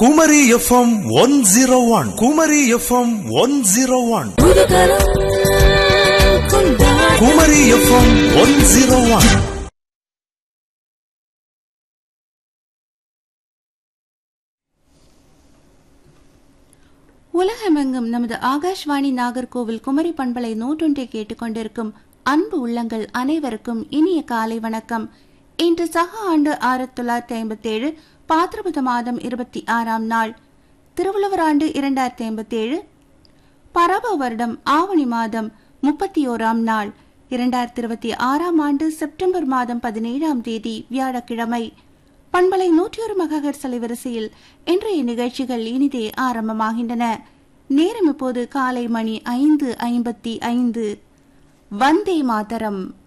Kumari FM one zero one Kumari FM one zero one Kumari FM one zero one உலகமெங்கும் நமது ஆகாஷ்வாணி நாகர்கோவில் குமரி பண்பலை நூற்றொன்றை கேட்டுக்கொண்டிருக்கும் அன்பு உள்ளங்கள் அனைவருக்கும் இனிய காலை வணக்கம் இன்று சக ஆண்டு ஆயிரத்தி தொள்ளாயிரத்தி ஐம்பத்தி ஏழு பாத்திரபத மாதம் இருபத்தி ஆறாம் நாள் திருவள்ளுவர் ஆண்டு இரண்டாயிரத்தி ஐம்பத்தி ஏழு பரப வருடம் ஆவணி மாதம் முப்பத்தி ஓராம் நாள் இரண்டாயிரத்தி இருபத்தி ஆறாம் ஆண்டு செப்டம்பர் மாதம் பதினேழாம் தேதி வியாழக்கிழமை பண்பலை நூற்றி ஒரு மககர் அலைவரிசையில் இன்றைய நிகழ்ச்சிகள் இனிதே ஆரம்பமாகின்றன நேரம் இப்போது காலை மணி ஐந்து ஐம்பத்தி ஐந்து வந்தே மாதரம்